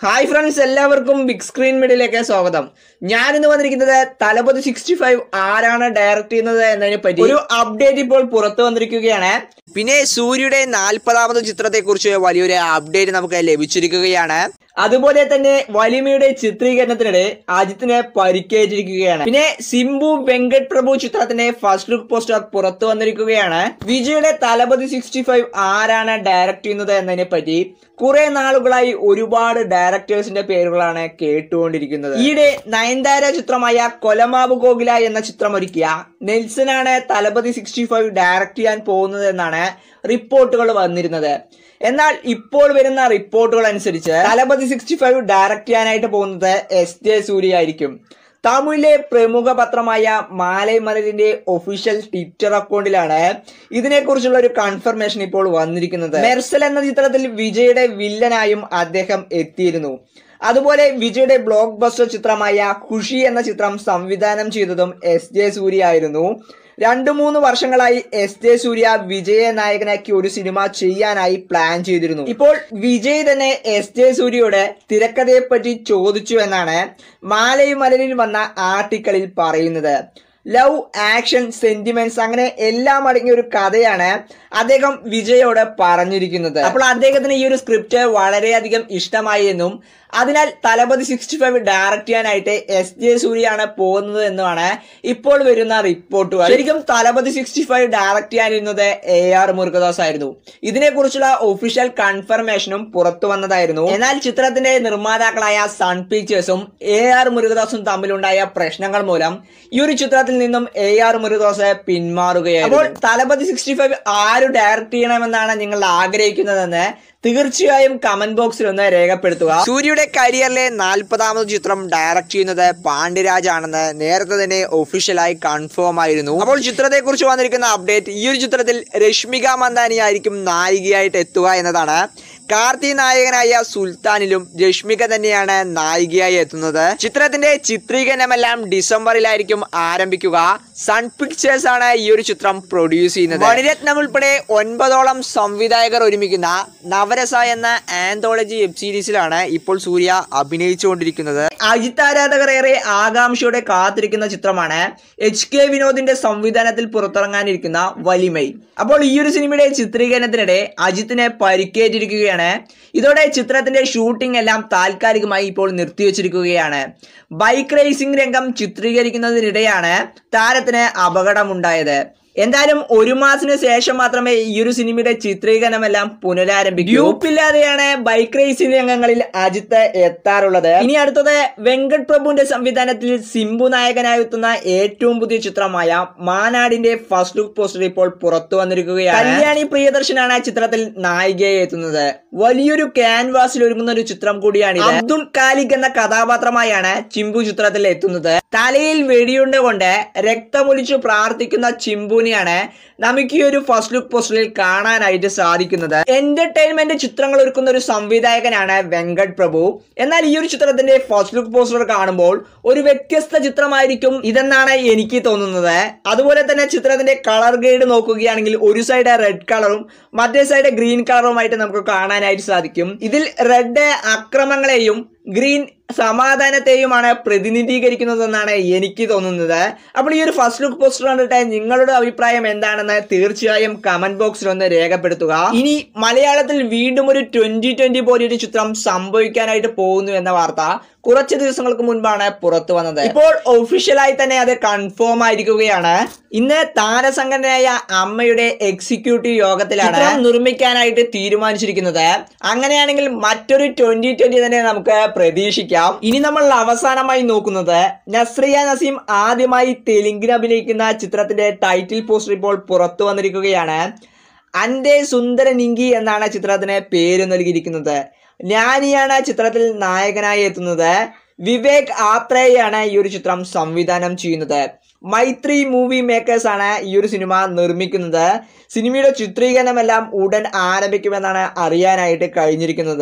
hi friends എല്ലാവർക്കും big screen മീഡിയയിലേക്ക് സ്വാഗതം ഞാൻ ഇന്ന് വന്നിരിക്കുന്നത് തലപതി സിക്സ്റ്റി ഫൈവ് ആരാണ് ഡയറക്ട് ചെയ്യുന്നത് എന്നതിനെ പറ്റി ഒരു അപ്ഡേറ്റ് ഇപ്പോൾ പുറത്തു വന്നിരിക്കുകയാണ് പിന്നെ സൂര്യയുടെ നാൽപ്പതാമത് ചിത്രത്തെ കുറിച്ച് വലിയൊരു അപ്ഡേറ്റ് നമുക്ക് ലഭിച്ചിരിക്കുകയാണ് അതുപോലെ തന്നെ വലിമയുടെ ചിത്രീകരണത്തിനിടെ അജിത്തിനെ പരിക്കേറ്റിരിക്കുകയാണ് പിന്നെ സിംബു വെങ്കട് പ്രഭു ചിത്രത്തിന്റെ ഫസ്റ്റ് ലുക്ക് പോസ്റ്റർ പുറത്തു വന്നിരിക്കുകയാണ് വിജയുടെ തലപതി സിക്സ്റ്റി ഫൈവ് ആരാണ് ഡയറക്ട് ചെയ്യുന്നത് എന്നതിനെ പറ്റി കുറെ നാളുകളായി ഒരുപാട് ഡയറക്ടേഴ്സിന്റെ പേരുകളാണ് കേട്ടുകൊണ്ടിരിക്കുന്നത് ഈയിടെ നയൻതാര ചിത്രമായ കൊലമാവ് കോകില എന്ന ചിത്രം ഒരുക്കിയ നെൽസനാണ് തലപതി സിക്സ്റ്റി ഫൈവ് ഡയറക്ട് ചെയ്യാൻ പോകുന്നത് എന്നാണ് റിപ്പോർട്ടുകൾ വന്നിരുന്നത് എന്നാൽ ഇപ്പോൾ വരുന്ന റിപ്പോർട്ടുകൾ അനുസരിച്ച് തലപതി സിക്സ്റ്റി ഫൈവ് ഡയറക്ട് ചെയ്യാനായിട്ട് പോകുന്നത് എസ് ജെ സൂര്യ ആയിരിക്കും തമിഴിലെ പ്രമുഖ പത്രമായ മാലൈ മലരിന്റെ ഒഫീഷ്യൽ ട്വിറ്റർ അക്കൗണ്ടിലാണ് ഇതിനെക്കുറിച്ചുള്ള ഒരു കൺഫർമേഷൻ ഇപ്പോൾ വന്നിരിക്കുന്നത് മെർസൽ എന്ന ചിത്രത്തിൽ വിജയുടെ വില്ലനായും അദ്ദേഹം എത്തിയിരുന്നു അതുപോലെ വിജയുടെ ബ്ലോക്ക് ബസ്റ്റർ ചിത്രമായ ഖുഷി എന്ന ചിത്രം സംവിധാനം ചെയ്തതും എസ് ജെ സൂര്യ ആയിരുന്നു രണ്ടു മൂന്ന് വർഷങ്ങളായി എസ് ജെ സൂര്യ വിജയെ നായകനാക്കി ഒരു സിനിമ ചെയ്യാനായി പ്ലാൻ ചെയ്തിരുന്നു ഇപ്പോൾ വിജയ് തന്നെ എസ് ജെ സൂര്യയോട് തിരക്കഥയെപ്പറ്റി ചോദിച്ചു എന്നാണ് മാലൈ മലരിൽ വന്ന ആർട്ടിക്കിളിൽ പറയുന്നത് ലവ് ആക്ഷൻ സെന്റിമെന്റ്സ് അങ്ങനെ എല്ലാം അടങ്ങിയ ഒരു കഥയാണ് അദ്ദേഹം വിജയോട് പറഞ്ഞിരിക്കുന്നത് അപ്പോൾ അദ്ദേഹത്തിന് ഈ ഒരു സ്ക്രിപ്റ്റ് വളരെയധികം ഇഷ്ടമായി എന്നും അതിനാൽ തലപതി സിക്സ്റ്റി ഫൈവ് ഡയറക്ട് ചെയ്യാനായിട്ട് എസ് ജെ സൂര്യാണ് പോകുന്നത് എന്നുമാണ് ഇപ്പോൾ വരുന്ന റിപ്പോർട്ടുകൾ ശരിക്കും തലപതി സിക്സ്റ്റി ഫൈവ് ഡയറക്ട് ചെയ്യാനിരുന്നത് എ ആർ മുരുകദാസ് ആയിരുന്നു ഇതിനെക്കുറിച്ചുള്ള ഒഫീഷ്യൽ കൺഫർമേഷനും പുറത്തു വന്നതായിരുന്നു എന്നാൽ ചിത്രത്തിന്റെ നിർമ്മാതാക്കളായ സൺ പിക്ചേഴ്സും എ ആർ മുരുകദാസും തമ്മിലുണ്ടായ പ്രശ്നങ്ങൾ മൂലം ഈ ഒരു ചിത്രത്തിൽ നിന്നും എ ആർ മുരുകദാസ് പിന്മാറുകയായിരുന്നു അപ്പോൾ തലപതി സിക്സ്റ്റി ഫൈവ് ആര് ഡയറക്ട് ചെയ്യണമെന്നാണ് നിങ്ങൾ ആഗ്രഹിക്കുന്നതെന്ന് തീർച്ചയായും കമന്റ് ബോക്സിൽ ഒന്ന് രേഖപ്പെടുത്തുക സൂര്യയുടെ കരിയറിലെ നാൽപ്പതാമത് ചിത്രം ഡയറക്ട് ചെയ്യുന്നത് പാണ്ഡ്യരാജ് ആണെന്ന് നേരത്തെ തന്നെ ഒഫീഷ്യലായി കൺഫേം ആയിരുന്നു അപ്പോൾ ചിത്രത്തെ കുറിച്ച് വന്നിരിക്കുന്ന അപ്ഡേറ്റ് ഈ ഒരു ചിത്രത്തിൽ രശ്മിക മന്ദാനി ആയിരിക്കും നായികയായിട്ട് എത്തുക എന്നതാണ് കാർത്തി നായകനായ സുൽത്താനിലും രശ്മിക തന്നെയാണ് നായികയായി എത്തുന്നത് ചിത്രത്തിന്റെ ചിത്രീകരണമെല്ലാം ഡിസംബറിലായിരിക്കും ആരംഭിക്കുക സൺ പിക്ചേഴ്സ് ആണ് ഈ ഒരു ചിത്രം പ്രൊഡ്യൂസ് ചെയ്യുന്നത് മണിരത്നം ഉൾപ്പെടെ ഒൻപതോളം സംവിധായകർ ഒരുമിക്കുന്ന നവരസ എന്ന ആന്തോളജി വെബ് സീരീസിലാണ് ഇപ്പോൾ സൂര്യ അഭിനയിച്ചുകൊണ്ടിരിക്കുന്നത് അജിത് ആരാധകർ ഏറെ ആകാംക്ഷയോടെ കാത്തിരിക്കുന്ന ചിത്രമാണ് എച്ച് കെ വിനോദിന്റെ സംവിധാനത്തിൽ പുറത്തിറങ്ങാനിരിക്കുന്ന വലിമൈ അപ്പോൾ ഈ ഒരു സിനിമയുടെ ചിത്രീകരണത്തിനിടെ അജിത്തിനെ പരിക്കേറ്റിരിക്കുകയാണ് ഇതോടെ ചിത്രത്തിന്റെ ഷൂട്ടിംഗ് എല്ലാം താൽക്കാലികമായി ഇപ്പോൾ നിർത്തിവെച്ചിരിക്കുകയാണ് ബൈക്ക് റേസിംഗ് രംഗം ചിത്രീകരിക്കുന്നതിനിടെയാണ് താരത്തിന് അപകടമുണ്ടായത് എന്തായാലും ഒരു മാസത്തിന് ശേഷം മാത്രമേ ഈ ഒരു സിനിമയുടെ ചിത്രീകരണമെല്ലാം പുനരാരംഭിക്കൂ ഗ്രൂപ്പില്ലാതെയാണ് ബൈക്ക് റേസിംഗ് രംഗങ്ങളിൽ അജിത്ത് എത്താറുള്ളത് ഇനി അടുത്തത് വെങ്കട് പ്രഭുവിന്റെ സംവിധാനത്തിൽ സിംബു നായകനായി എത്തുന്ന ഏറ്റവും പുതിയ ചിത്രമായ മാനാടിന്റെ ഫസ്റ്റ് ലുക്ക് പോസ്റ്റർ ഇപ്പോൾ പുറത്തു വന്നിരിക്കുകയാണ് കല്യാണി പ്രിയദർശനാണ് ചിത്രത്തിൽ നായികയെ എത്തുന്നത് വലിയൊരു ക്യാൻവാസിൽ ഒരുങ്ങുന്ന ഒരു ചിത്രം കൂടിയാണ് അബ്ദുൾ കാലിക് എന്ന കഥാപാത്രമായാണ് ചിമ്പു ചിത്രത്തിൽ എത്തുന്നത് തലയിൽ വെടിയുണ്ട കൊണ്ട് രക്തമൊലിച്ചു പ്രാർത്ഥിക്കുന്ന ചിമ്പുവിനെയാണ് നമുക്ക് ഈ ഒരു ഫസ്റ്റ് ലുക്ക് പോസ്റ്ററിൽ കാണാനായിട്ട് സാധിക്കുന്നത് എന്റർടൈൻമെന്റ് ചിത്രങ്ങൾ ഒരുക്കുന്ന ഒരു സംവിധായകനാണ് വെങ്കട് പ്രഭു എന്നാൽ ഈ ഒരു ചിത്രത്തിന്റെ ഫസ്റ്റ് ലുക്ക് പോസ്റ്റർ കാണുമ്പോൾ ഒരു വ്യത്യസ്ത ചിത്രമായിരിക്കും ഇതെന്നാണ് എനിക്ക് തോന്നുന്നത് അതുപോലെ തന്നെ ചിത്രത്തിന്റെ കളർ ഗ്രേഡ് നോക്കുകയാണെങ്കിൽ ഒരു സൈഡ് റെഡ് കളറും മറ്റേ സൈഡ് ഗ്രീൻ കളറുമായിട്ട് നമുക്ക് കാണാനായിട്ട് സാധിക്കും ഇതിൽ റെഡ് അക്രമങ്ങളെയും ഗ്രീൻ സമാധാനത്തെയുമാണ് പ്രതിനിധീകരിക്കുന്നതെന്നാണ് എനിക്ക് തോന്നുന്നത് അപ്പോൾ ഈ ഒരു ഫസ്റ്റ് ലുക്ക് പോസ്റ്റർ കണ്ടിട്ട് നിങ്ങളുടെ അഭിപ്രായം എന്താണെന്ന് തീർച്ചയായും കമന്റ് ബോക്സിൽ ഒന്ന് രേഖപ്പെടുത്തുക ഇനി മലയാളത്തിൽ വീണ്ടും ഒരു ട്വന്റി ട്വന്റി പോലൊരു ചിത്രം സംഭവിക്കാനായിട്ട് പോകുന്നു എന്ന വാർത്ത കുറച്ച് ദിവസങ്ങൾക്ക് മുൻപാണ് പുറത്തു വന്നത് ഇപ്പോൾ ഒഫീഷ്യലായി തന്നെ അത് കൺഫേം ആയിരിക്കുകയാണ് ഇന്ന് താരസംഘടനയായ അമ്മയുടെ എക്സിക്യൂട്ടീവ് യോഗത്തിലാണ് ചിത്രം നിർമ്മിക്കാനായിട്ട് തീരുമാനിച്ചിരിക്കുന്നത് അങ്ങനെയാണെങ്കിൽ മറ്റൊരു ട്വന്റി ട്വന്റി തന്നെ നമുക്ക് പ്രതീക്ഷിക്കാം ഇനി നമ്മൾ അവസാനമായി നോക്കുന്നത് നസ്രിയ നസീം ആദ്യമായി തെലുങ്കിൽ അഭിനയിക്കുന്ന ചിത്രത്തിന്റെ ടൈറ്റിൽ പോസ്റ്റർ ഇപ്പോൾ പുറത്തു വന്നിരിക്കുകയാണ് അന്റെ സുന്ദര നിങ്കി എന്നാണ് ചിത്രത്തിന് പേര് നൽകിയിരിക്കുന്നത് ജ്ഞാനിയാണ് ചിത്രത്തിൽ നായകനായി എത്തുന്നത് വിവേക് ആത്രേയാണ് ഈ ഒരു ചിത്രം സംവിധാനം ചെയ്യുന്നത് മൈത്രി മൂവി മേക്കേഴ്സ് ആണ് ഈ ഒരു സിനിമ നിർമ്മിക്കുന്നത് സിനിമയുടെ ചിത്രീകരണമെല്ലാം ഉടൻ ആരംഭിക്കുമെന്നാണ് അറിയാനായിട്ട് കഴിഞ്ഞിരിക്കുന്നത്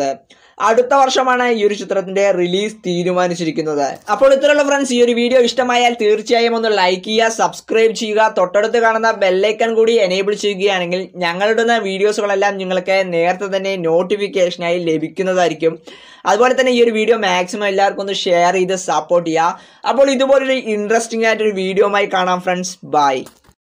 അടുത്ത വർഷമാണ് ഈ ഒരു ചിത്രത്തിന്റെ റിലീസ് തീരുമാനിച്ചിരിക്കുന്നത് അപ്പോൾ ഇത്രയുള്ള ഫ്രണ്ട്സ് ഈ ഒരു വീഡിയോ ഇഷ്ടമായാൽ തീർച്ചയായും ഒന്ന് ലൈക്ക് ചെയ്യുക സബ്സ്ക്രൈബ് ചെയ്യുക തൊട്ടടുത്ത് കാണുന്ന ബെല്ലൈക്കൺ കൂടി എനേബിൾ ചെയ്യുകയാണെങ്കിൽ ഞങ്ങളിടുന്ന വീഡിയോസുകളെല്ലാം നിങ്ങൾക്ക് നേരത്തെ തന്നെ നോട്ടിഫിക്കേഷനായി ലഭിക്കുന്നതായിരിക്കും അതുപോലെ തന്നെ ഈ ഒരു വീഡിയോ മാക്സിമം എല്ലാവർക്കും ഒന്ന് ഷെയർ ചെയ്ത് സപ്പോർട്ട് ചെയ്യുക അപ്പോൾ ഇതുപോലൊരു ഇൻട്രസ്റ്റിംഗ് ആയിട്ടൊരു വീഡിയോമായി കാണാം ഫ്രണ്ട്സ് ബൈ